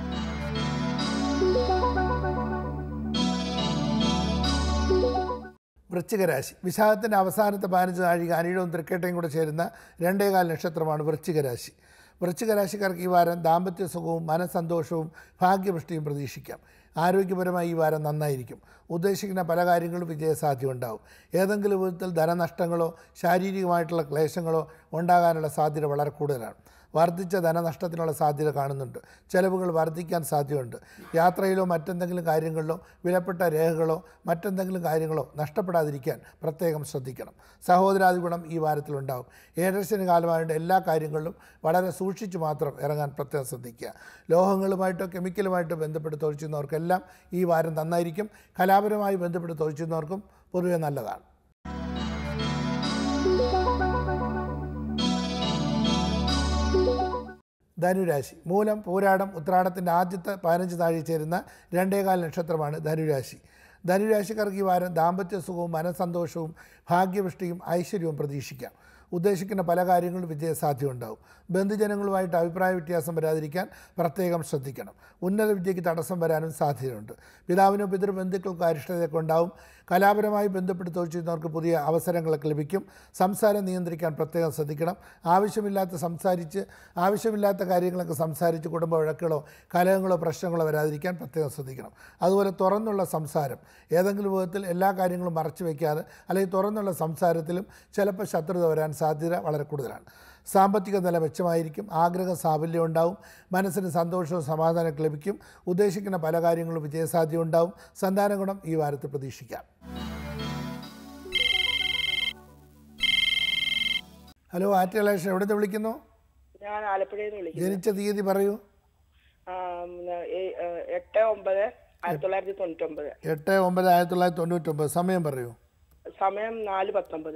വൃശ്ചികരാശി വിശാഖത്തിൻ്റെ അവസാനത്തെ പതിനഞ്ച് നാഴിക അനിഴവും തൃക്കേട്ടയും കൂടെ ചേരുന്ന രണ്ടേകാൽ നക്ഷത്രമാണ് വൃശ്ചികരാശി വൃശ്ചികരാശിക്കാർക്ക് ഈ വാരം ദാമ്പത്യ സുഖവും മനസ്സന്തോഷവും ഭാഗ്യപുഷ്ടിയും പ്രതീക്ഷിക്കാം ആരോഗ്യപരമായി ഈ വാരം നന്നായിരിക്കും ഉദ്ദേശിക്കുന്ന പല കാര്യങ്ങളും വിജയസാധ്യത ഉണ്ടാവും ഏതെങ്കിലും വിധത്തിൽ ധനനഷ്ടങ്ങളോ ശാരീരികമായിട്ടുള്ള ക്ലേശങ്ങളോ ഉണ്ടാകാനുള്ള സാധ്യത വളരെ കൂടുതലാണ് വർദ്ധിച്ച ധനനഷ്ടത്തിനുള്ള സാധ്യത കാണുന്നുണ്ട് ചെലവുകൾ വർദ്ധിക്കാൻ സാധ്യതയുണ്ട് യാത്രയിലോ മറ്റെന്തെങ്കിലും കാര്യങ്ങളിലോ വിലപ്പെട്ട രേഖകളോ മറ്റെന്തെങ്കിലും കാര്യങ്ങളോ നഷ്ടപ്പെടാതിരിക്കാൻ പ്രത്യേകം ശ്രദ്ധിക്കണം സഹോദരാദി ഗുണം ഈ വാരത്തിലുണ്ടാവും ഏഴരശനി കാലമായതുകൊണ്ട് എല്ലാ കാര്യങ്ങളിലും വളരെ സൂക്ഷിച്ച് മാത്രം ഇറങ്ങാൻ പ്രത്യേകം ശ്രദ്ധിക്കുക ലോഹങ്ങളുമായിട്ടോ കെമിക്കലുമായിട്ടോ ബന്ധപ്പെട്ട് തൊഴിൽ ചെയ്യുന്നവർക്കെല്ലാം ഈ വാരം നന്നായിരിക്കും കലാപരമായി ബന്ധപ്പെട്ട് തൊഴിൽ ചെയ്യുന്നവർക്കും പൊതുവെ നല്ലതാണ് ധനുരാശി മൂലം പൂരാടം ഉത്രാടത്തിൻ്റെ ആദ്യത്തെ പതിനഞ്ച് താഴെ ചേരുന്ന രണ്ടേകാൽ നക്ഷത്രമാണ് ധനുരാശി ധനുരാശിക്കാർക്ക് ഈ വാരം ദാമ്പത്യ സുഖവും മനസ്സന്തോഷവും ഭാഗ്യപുഷ്ടിയും ഐശ്വര്യവും പ്രതീക്ഷിക്കാം ഉദ്ദേശിക്കുന്ന പല കാര്യങ്ങളും വിജയസാധ്യത ഉണ്ടാവും ബന്ധുജനങ്ങളുമായിട്ട് അഭിപ്രായ വ്യത്യാസം വരാതിരിക്കാൻ പ്രത്യേകം ശ്രദ്ധിക്കണം ഉന്നത വിദ്യയ്ക്ക് തടസ്സം വരാനും സാധ്യതയുണ്ട് പിതാവിനോ പിതൃബന്ധുക്കൾക്കോ അരിഷ്ടതയൊക്കെ ഉണ്ടാവും കലാപരമായി ബന്ധപ്പെട്ട് തൊഴിൽ ചെയ്യുന്നവർക്ക് പുതിയ അവസരങ്ങളൊക്കെ ലഭിക്കും സംസാരം നിയന്ത്രിക്കാൻ പ്രത്യേകം ശ്രദ്ധിക്കണം ആവശ്യമില്ലാത്ത സംസാരിച്ച് ആവശ്യമില്ലാത്ത കാര്യങ്ങളൊക്കെ സംസാരിച്ച് കുടുംബ വഴക്കുകളോ കലഹങ്ങളോ പ്രശ്നങ്ങളോ വരാതിരിക്കാൻ പ്രത്യേകം ശ്രദ്ധിക്കണം അതുപോലെ തുറന്നുള്ള സംസാരം ഏതെങ്കിലും വിധത്തിൽ എല്ലാ കാര്യങ്ങളും മറച്ചു വയ്ക്കാതെ അല്ലെങ്കിൽ തുറന്നുള്ള സംസാരത്തിലും ചിലപ്പോൾ ശത്രുത വരാൻ സാധ്യത വളരെ കൂടുതലാണ് സാമ്പത്തിക നില മെച്ചമായിരിക്കും ആഗ്രഹ സാഫല്യം ഉണ്ടാവും മനസ്സിന് സന്തോഷവും സമാധാനമൊക്കെ ലഭിക്കും ഉദ്ദേശിക്കുന്ന പല കാര്യങ്ങളും വിജയസാധ്യത ഉണ്ടാവും സന്താന ഗുണം ഈ വാരത്തിൽ പ്രതീക്ഷിക്കാം ഹലോ ആറ്റുകളേഷൻ എവിടെ നിന്ന് വിളിക്കുന്നു ഞാൻ ആലപ്പുഴയിൽ നിന്ന് വിളിക്കുന്നു ജനിച്ച തീയതി പറയൂ ആ, ഉം, ഏ- ഏ, എട്ട് ഒമ്പത് ആയിരത്തി തൊള്ളായിരത്തി തൊണ്ണൂറ്റി ഒമ്പത് എട്ട് ഒമ്പത് ആയിരത്തി തൊള്ളായിരത്തി തൊണ്ണൂറ്റൊമ്പത് സമയം പറയൂ സമയം നാല് പത്തൊമ്പത്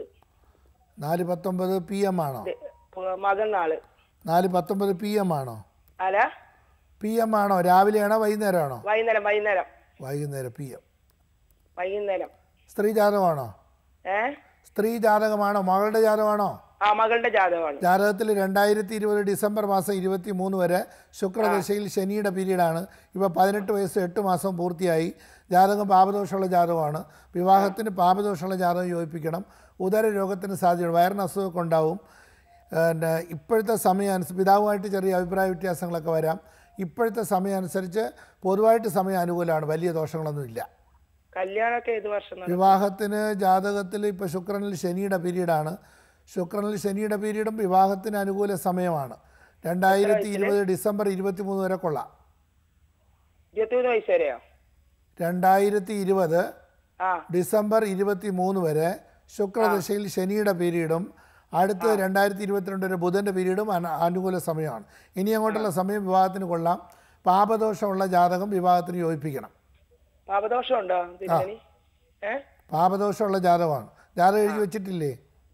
നാല് പത്തൊമ്പത് പി എം ആണോ ദേ, പ- മകൻ നാള് നാല് പത്തൊമ്പത് പി എം ആണോ അല്ല പി എം ആണോ രാവിലെയാണോ വൈകുന്നേരമാണോ വൈകുന്നേരം വൈകുന്നേരം വൈകുന്നേരം പി എം വൈകുന്നേരം സ്ത്രീ ജാതകമാണോ ഏ സ്ത്രീ ജാതകമാണോ മകളുടെ ജാതകമാണോ ആ മകളുടെ ജാതകമാണ് ജാതകത്തിൽ രണ്ടായിരത്തി ഇരുപത് ഡിസംബർ മാസം ഇരുപത്തി മൂന്ന് വരെ ശുക്രദശയിൽ ശനിയുടെ പീരീഡാണ് ഇപ്പോൾ പതിനെട്ട് വയസ്സ് എട്ട് മാസം പൂർത്തിയായി ജാതകം പാപദോഷമുള്ള ജാതകമാണ് വിവാഹത്തിന് പാപദോഷമുള്ള ജാതകം യോജിപ്പിക്കണം ഉദര രോഗത്തിന് സാധ്യതയുണ്ട് വയറിന് അസുഖമൊക്കെ ഉണ്ടാവും പിന്നെ ഇപ്പോഴത്തെ സമയം അനുസരിച്ച് പിതാവുമായിട്ട് ചെറിയ അഭിപ്രായ വ്യത്യാസങ്ങളൊക്കെ വരാം ഇപ്പോഴത്തെ സമയം അനുസരിച്ച് പൊതുവായിട്ട് സമയം അനുകൂലമാണ് വലിയ ദോഷങ്ങളൊന്നുമില്ല കല്യാണമൊക്കെ ഏത് വർഷം നടക്കും? വിവാഹത്തിന് ജാതകത്തിൽ ഇപ്പോൾ ശുക്രനിൽ ശനിയുടെ പീരീഡാണ് ശുക്രനിൽ ശനിയുടെ പീരീഡും വിവാഹത്തിന് അനുകൂല സമയമാണ് രണ്ടായിരത്തി ഇരുപത് ഡിസംബർ ഇരുപത്തി മൂന്ന് വരെ കൊള്ളാം ഇരുപത്തിമൂന്ന് വയസ്സ് വരെയോ രണ്ടായിരത്തി ഇരുപത് ആ ഡിസംബർ ഇരുപത്തി മൂന്ന് വരെ ശുക്രദശയിൽ ശനിയുടെ പീരീഡും അടുത്ത് രണ്ടായിരത്തി ഇരുപത്തിരണ്ട് വരെ ബുധൻ്റെ പീരീഡും അന- അനുകൂല സമയമാണ് ഇനി അങ്ങോട്ടുള്ള സമയം വിവാഹത്തിന് കൊള്ളാം പാപദോഷമുള്ള ജാതകം വിവാഹത്തിന് യോജിപ്പിക്കണം പാപദോഷം ഉണ്ടോ തിരുമേനി ഏ പാപദോഷമുള്ള ജാതകമാണ് ജാതകം എഴുതി വെച്ചിട്ടില്ലേ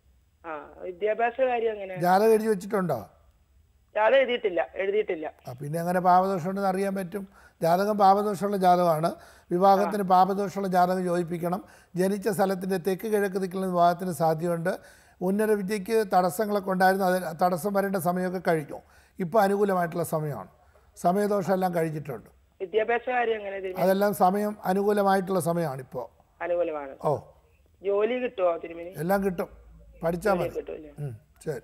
ആ വിദ്യാഭ്യാസ കാര്യം എങ്ങനെ ജാതകം എഴുതി വെച്ചിട്ടുണ്ടോ ജാതകം എഴുതിയിട്ടില്ല എഴുതിയിട്ടില്ല ആ, പിന്നെ അങ്ങനെ പാപദോഷമുണ്ടെന്ന് അറിയാൻ പറ്റും ജാതകം പാപദോഷമുള്ള ജാതകമാണ് വിവാഹത്തിന് പാപദോഷമുള്ള ജാതകം യോജിപ്പിക്കണം ജനിച്ച സ്ഥലത്തിൻ്റെ തെക്ക് കിഴക്ക് ദിക്കിൽ വിവാഹത്തിന് സാധ്യതയുണ്ട് ഉന്നത വിദ്യയ്ക്ക് തടസ്സങ്ങളൊക്കെ ഉണ്ടായിരുന്നു അത് തടസ്സം വരേണ്ട സമയമൊക്കെ കഴിഞ്ഞു ഇപ്പോൾ അനുകൂലമായിട്ടുള്ള സമയമാണ് സമയദോഷമെല്ലാം കഴിഞ്ഞിട്ടുണ്ട് വിദ്യാഭ്യാസ കാര്യം എങ്ങനെ തിരുമേനി അതെല്ലാം സമയം അനുകൂലമായിട്ടുള്ള സമയമാണ് ഇപ്പോൾ അനുകൂലമാണ് ഓ ജോലി കിട്ടുമോ തിരുമേനി എല്ലാം കിട്ടും പഠിച്ചാൽ മതി കിട്ടുമല്ലേ ഉം, ശരി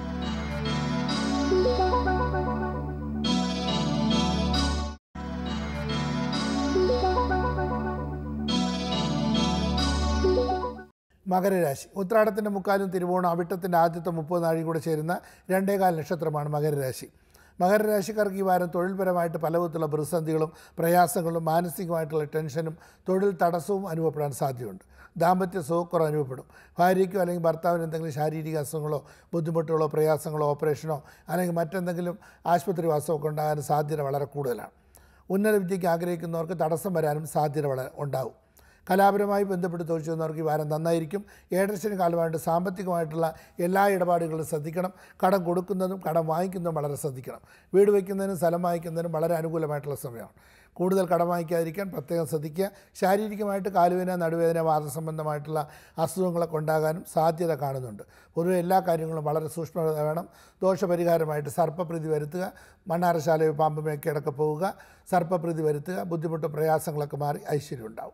മകരരാശി ഉത്രാടത്തിൻ്റെ മുക്കാലും തിരുവോണം അവിട്ടത്തിൻ്റെ ആദ്യത്തെ മുപ്പത് നാഴി കൂടെ ചേരുന്ന രണ്ടേകാൽ നക്ഷത്രമാണ് മകരരാശി മകരരാശിക്കാർക്ക് ഈ വാരം തൊഴിൽപരമായിട്ട് പല വിധത്തിലുള്ള പ്രതിസന്ധികളും പ്രയാസങ്ങളും മാനസികമായിട്ടുള്ള ടെൻഷനും തൊഴിൽ തടസ്സവും അനുഭവപ്പെടാൻ സാധ്യതയുണ്ട് ദാമ്പത്യ സുഖക്കുറവ് അനുഭവപ്പെടും ഭാര്യയ്ക്കോ അല്ലെങ്കിൽ ഭർത്താവിന് എന്തെങ്കിലും ശാരീരിക അസുഖങ്ങളോ ബുദ്ധിമുട്ടുകളോ പ്രയാസങ്ങളോ ഓപ്പറേഷനോ അല്ലെങ്കിൽ മറ്റെന്തെങ്കിലും ആശുപത്രി വാസമൊക്കെ ഉണ്ടാകാൻ സാധ്യത വളരെ കൂടുതലാണ് ഉന്നത വിദ്യയ്ക്ക് ആഗ്രഹിക്കുന്നവർക്ക് തടസ്സം വരാനും സാധ്യത വളരെ ഉണ്ടാവും കലാപരമായി ബന്ധപ്പെട്ട് തൊഴിൽ ചെയ്യുന്നവർക്ക് ഈ വാരം നന്നായിരിക്കും ഏഴരശനി കാലമായിട്ട് സാമ്പത്തികമായിട്ടുള്ള എല്ലാ ഇടപാടുകളും ശ്രദ്ധിക്കണം കടം കൊടുക്കുന്നതും കടം വാങ്ങിക്കുന്നതും വളരെ ശ്രദ്ധിക്കണം വീട് വയ്ക്കുന്നതിനും സ്ഥലം വാങ്ങിക്കുന്നതിനും വളരെ അനുകൂലമായിട്ടുള്ള സമയമാണ് കൂടുതൽ കടം വാങ്ങിക്കാതിരിക്കാൻ പ്രത്യേകം ശ്രദ്ധിക്കുക ശാരീരികമായിട്ട് കാലുവേദന നടുവേദന വാദസംബന്ധമായിട്ടുള്ള അസുഖങ്ങളൊക്കെ ഉണ്ടാകാനും സാധ്യത കാണുന്നുണ്ട് പൊതുവെ എല്ലാ കാര്യങ്ങളും വളരെ സൂക്ഷ്മത വേണം ദോഷപരിഹാരമായിട്ട് സർപ്പപ്രീതി വരുത്തുക മണ്ണാറശാലയോ പാമ്പുമേക്കടക്കെ പോവുക സർപ്പപ്രീതി വരുത്തുക ബുദ്ധിമുട്ടും പ്രയാസങ്ങളൊക്കെ മാറി ഐശ്വര്യം ഉണ്ടാവും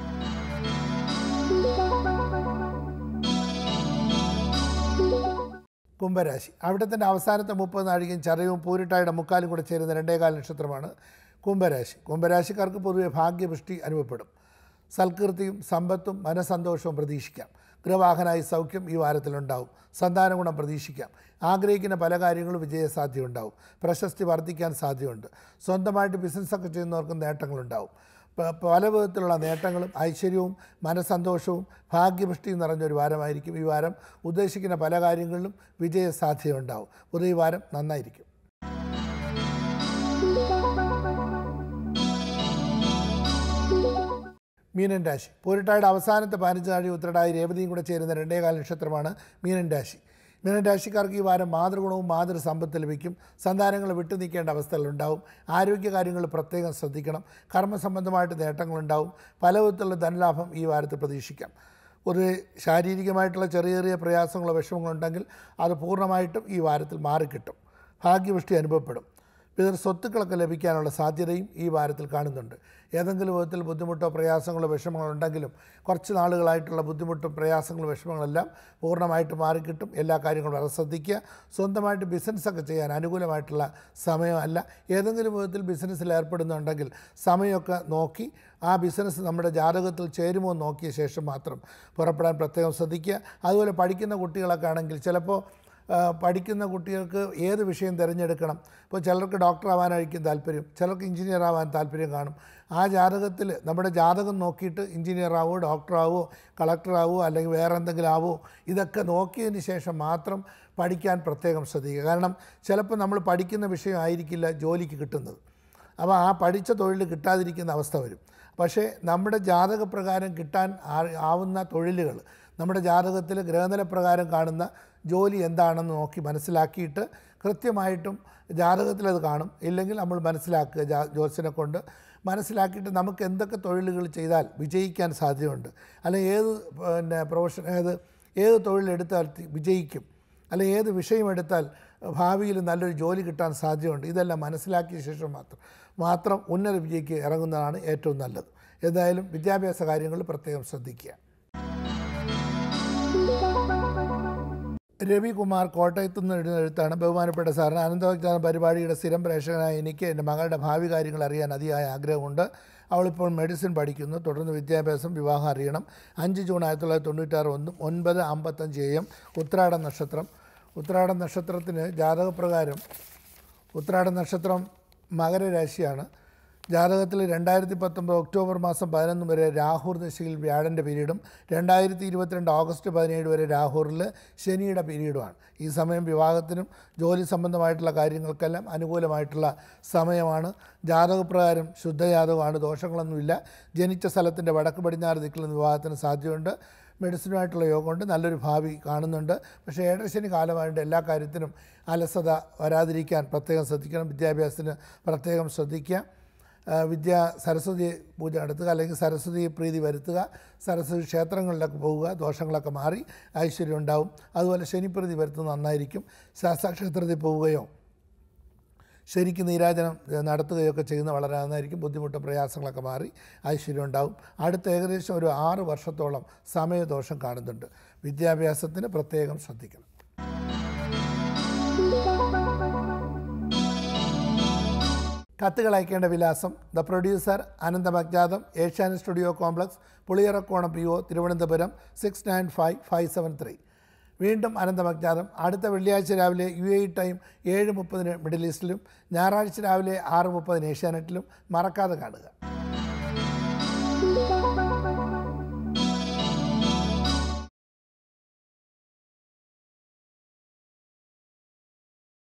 കുംഭരാശി അവിടെ തന്നെ അവസാനത്തെ മുപ്പത് നാഴികയും ചതയവും പൂരിട്ടായുടെ മുക്കാലും കൂടെ ചേരുന്ന രണ്ടേകാൽ നക്ഷത്രമാണ് കുംഭരാശി കുംഭരാശിക്കാർക്ക് പൊതുവെ ഭാഗ്യപുഷ്ടി അനുഭവപ്പെടും സൽകീർത്തിയും സമ്പത്തും മനസന്തോഷവും പ്രതീക്ഷിക്കാം ഗൃഹവാഹനായി സൗഖ്യം ഈ വാരത്തിലുണ്ടാവും സന്താന ഗുണം പ്രതീക്ഷിക്കാം ആഗ്രഹിക്കുന്ന പല കാര്യങ്ങളും വിജയസാധ്യതയുണ്ടാവും പ്രശസ്തി വർദ്ധിക്കാൻ സാധ്യതയുണ്ട് സ്വന്തമായിട്ട് ബിസിനസ്സൊക്കെ ചെയ്യുന്നവർക്കും നേട്ടങ്ങളുണ്ടാവും പ- പല വിധത്തിലുള്ള നേട്ടങ്ങളും ഐശ്വര്യവും മനസ്സന്തോഷവും ഭാഗ്യപുഷ്ടിയും നിറഞ്ഞൊരു വാരമായിരിക്കും ഈ വാരം ഉദ്ദേശിക്കുന്ന പല കാര്യങ്ങളിലും വിജയ സാധ്യതയുണ്ടാവും പൊതുവെ ഈ വാരം നന്നായിരിക്കും മീനൻ രാശി പൂരിട്ടായുടെ അവസാനത്തെ പതിനഞ്ച് നാഴി ഉത്തരടായി രേവതിയും കൂടെ ചേരുന്ന രണ്ടേകാല നക്ഷത്രമാണ് മീനൻ രാശി മീനൻ രാശിക്കാർക്ക് ഈ വാരം മാതൃഗുണവും മാതൃ സമ്പത്ത് ലഭിക്കും സന്താനങ്ങൾ വിട്ടു നിൽക്കേണ്ട അവസ്ഥകളുണ്ടാവും ആരോഗ്യകാര്യങ്ങൾ പ്രത്യേകം ശ്രദ്ധിക്കണം കർമ്മസംബന്ധമായിട്ട് നേട്ടങ്ങളുണ്ടാവും പല വിധത്തിലുള്ള ധനലാഭം ഈ വാരത്തിൽ പ്രതീക്ഷിക്കാം ഒരു ശാരീരികമായിട്ടുള്ള ചെറിയ ചെറിയ പ്രയാസങ്ങളോ വിഷമങ്ങളോ ഉണ്ടെങ്കിൽ അത് പൂർണ്ണമായിട്ടും ഈ വാരത്തിൽ മാറിക്കിട്ടും ഭാഗ്യവൃഷ്ടി അനുഭവപ്പെടും പിതൃ സ്വത്തുക്കളൊക്കെ ലഭിക്കാനുള്ള സാധ്യതയും ഈ വാരത്തിൽ കാണുന്നുണ്ട് ഏതെങ്കിലും വിധത്തിൽ ബുദ്ധിമുട്ടോ പ്രയാസങ്ങളോ വിഷമങ്ങളോ ഉണ്ടെങ്കിലും കുറച്ച് നാളുകളായിട്ടുള്ള ബുദ്ധിമുട്ടും പ്രയാസങ്ങളും വിഷമങ്ങളെല്ലാം പൂർണ്ണമായിട്ട് മാറിക്കിട്ടും എല്ലാ കാര്യങ്ങളും വളരെ ശ്രദ്ധിക്കുക സ്വന്തമായിട്ട് ബിസിനസ്സൊക്കെ ചെയ്യാൻ അനുകൂലമായിട്ടുള്ള സമയമല്ല ഏതെങ്കിലും വിധത്തിൽ ബിസിനസ്സിൽ ഏർപ്പെടുന്നുണ്ടെങ്കിൽ സമയമൊക്കെ നോക്കി ആ ബിസിനസ് നമ്മുടെ ജാതകത്തിൽ ചേരുമോ എന്ന് നോക്കിയ ശേഷം മാത്രം പുറപ്പെടാൻ പ്രത്യേകം ശ്രദ്ധിക്കുക അതുപോലെ പഠിക്കുന്ന കുട്ടികളൊക്കെ ആണെങ്കിൽ ചിലപ്പോൾ ആ, പഠിക്കുന്ന കുട്ടികൾക്ക് ഏത് വിഷയം തിരഞ്ഞെടുക്കണം ഇപ്പോൾ ചിലർക്ക് ഡോക്ടർ ആവാനായിരിക്കും താല്പര്യം ചിലർക്ക് എഞ്ചിനീയർ ആവാൻ താല്പര്യം കാണും ആ ജാതകത്തിൽ നമ്മുടെ ജാതകം നോക്കിയിട്ട് എഞ്ചിനീയർ ആവോ ഡോക്ടർ ആവോ കളക്ടർ ആവോ അല്ലെങ്കിൽ വേറെ എന്തെങ്കിലും ആവോ ഇതൊക്കെ നോക്കിയതിന് ശേഷം മാത്രം പഠിക്കാൻ പ്രത്യേകം ശ്രദ്ധിക്കുക കാരണം ചിലപ്പോൾ നമ്മൾ പഠിക്കുന്ന വിഷയം ആയിരിക്കില്ല ജോലിക്ക് കിട്ടുന്നത് അപ്പോൾ ആ പഠിച്ച തൊഴിൽ കിട്ടാതിരിക്കുന്ന അവസ്ഥ വരും പക്ഷേ നമ്മുടെ ജാതകപ്രകാരം കിട്ടാൻ ആ- ആവുന്ന തൊഴിലുകൾ നമ്മുടെ ജാതകത്തിൽ ഗ്രഹനില പ്രകാരം കാണുന്ന ജോലി എന്താണെന്ന് നോക്കി മനസ്സിലാക്കിയിട്ട് കൃത്യമായിട്ടും ജാതകത്തിൽ അത് കാണും ഇല്ലെങ്കിൽ നമ്മൾ മനസ്സിലാക്കുക ജാ ജ്യോത്സ്യനെ കൊണ്ട് മനസ്സിലാക്കിയിട്ട് നമുക്ക് എന്തൊക്കെ തൊഴിലുകൾ ചെയ്താൽ വിജയിക്കാൻ സാധ്യതയുണ്ട് അല്ലെങ്കിൽ ഏത് പിന്നെ പ്രൊഫഷൻ ഏത് ഏത് തൊഴിലെടുത്താൽ തി- വിജയിക്കും അല്ലെങ്കിൽ ഏത് വിഷയം എടുത്താൽ ഭാവിയിൽ നല്ലൊരു ജോലി കിട്ടാൻ സാധ്യതയുണ്ട് ഇതെല്ലാം മനസ്സിലാക്കിയ ശേഷം മാത്രം മാത്രം ഉന്നത വിജയ്ക്ക് ഇറങ്ങുന്നതാണ് ഏറ്റവും നല്ലത് എന്തായാലും വിദ്യാഭ്യാസ കാര്യങ്ങൾ പ്രത്യേകം ശ്രദ്ധിക്കുക രവികുമാർ കോട്ടയത്തു നിന്ന് എഴുതുന്ന എഴുത്താണ് ബഹുമാനപ്പെട്ട സാറിന് അനന്തവിജ്ഞാന പരിപാടിയുടെ സ്ഥിരം പ്രേക്ഷകനായ എനിക്ക് എൻ്റെ മകളുടെ ഭാവി കാര്യങ്ങൾ അറിയാൻ അതിയായ ആഗ്രഹമുണ്ട് അവളിപ്പോൾ മെഡിസിൻ പഠിക്കുന്നു തുടർന്ന് വിദ്യാഭ്യാസം വിവാഹം അറിയണം അഞ്ച് ജൂൺ ആയിരത്തി തൊള്ളായിരത്തി തൊണ്ണൂറ്റാറ് ഒന്ന് ഒൻപത് അമ്പത്തഞ്ച് എ എം ഉത്രാടം നക്ഷത്രം ഉത്രാടം നക്ഷത്രത്തിന് ജാതകപ്രകാരം ഉത്രാട നക്ഷത്രം മകരരാശിയാണ് ജാതകത്തിൽ രണ്ടായിരത്തി പത്തൊമ്പത് ഒക്ടോബർ മാസം പതിനൊന്ന് വരെ രാഹുർ ദശയിൽ വ്യാഴൻ്റെ പീരീഡും രണ്ടായിരത്തി ഇരുപത്തിരണ്ട് ഓഗസ്റ്റ് പതിനേഴ് വരെ രാഹുറിൽ ശനിയുടെ പീരീഡുമാണ് ഈ സമയം വിവാഹത്തിനും ജോലി സംബന്ധമായിട്ടുള്ള കാര്യങ്ങൾക്കെല്ലാം അനുകൂലമായിട്ടുള്ള സമയമാണ് ജാതകപ്രകാരം ശുദ്ധജാതകമാണ് ദോഷങ്ങളൊന്നുമില്ല ജനിച്ച സ്ഥലത്തിൻ്റെ വടക്ക് പടിഞ്ഞാറ് ദിക്കിൽ നിന്ന് വിവാഹത്തിന് സാധ്യതയുണ്ട് മെഡിസിനുമായിട്ടുള്ള യോഗമുണ്ട് നല്ലൊരു ഭാവി കാണുന്നുണ്ട് പക്ഷേ ഏഴരശനി കാലമായിട്ട് എല്ലാ കാര്യത്തിനും അലസത വരാതിരിക്കാൻ പ്രത്യേകം ശ്രദ്ധിക്കണം വിദ്യാഭ്യാസത്തിന് പ്രത്യേകം ശ്രദ്ധിക്കുക ആ, വിദ്യ സരസ്വതി പൂജ നടത്തുക അല്ലെങ്കിൽ സരസ്വതി പ്രീതി വരുത്തുക സരസ്വതി ക്ഷേത്രങ്ങളിലൊക്കെ പോവുക ദോഷങ്ങളൊക്കെ മാറി ഐശ്വര്യം ഉണ്ടാവും അതുപോലെ ശനിപ്രീതി വരുത്തുന്നത് നന്നായിരിക്കും ശാസ്താക്ഷേത്രത്തിൽ പോവുകയോ ശരിക്കും നീരാജനം ഏഹ്, നടത്തുകയൊക്കെ ചെയ്യുന്ന വളരെ നന്നായിരിക്കും ബുദ്ധിമുട്ടും പ്രയാസങ്ങളൊക്കെ മാറി ഐശ്വര്യം ഉണ്ടാവും അടുത്ത ഏകദേശം ഒരു ആറ് വർഷത്തോളം സമയദോഷം കാണുന്നുണ്ട് വിദ്യാഭ്യാസത്തിന് പ്രത്യേകം ശ്രദ്ധിക്കണം കത്തുകൾ അയക്കേണ്ട വിലാസം the producer Ananthamajnatham Asianet studio complex Puliyarakonam P O Thiruvananthapuram six nine five five seven three വീണ്ടും അനന്തമജ്ഞാതം അടുത്ത വെള്ളിയാഴ്ച രാവിലെ യു എ ടൈം ഏഴ് മുപ്പതിന് മിഡിൽ ഈസ്റ്റിലും ഞായറാഴ്ച രാവിലെ ആറ് മുപ്പതിന് ഏഷ്യാനെറ്റിലും മറക്കാതെ കാണുക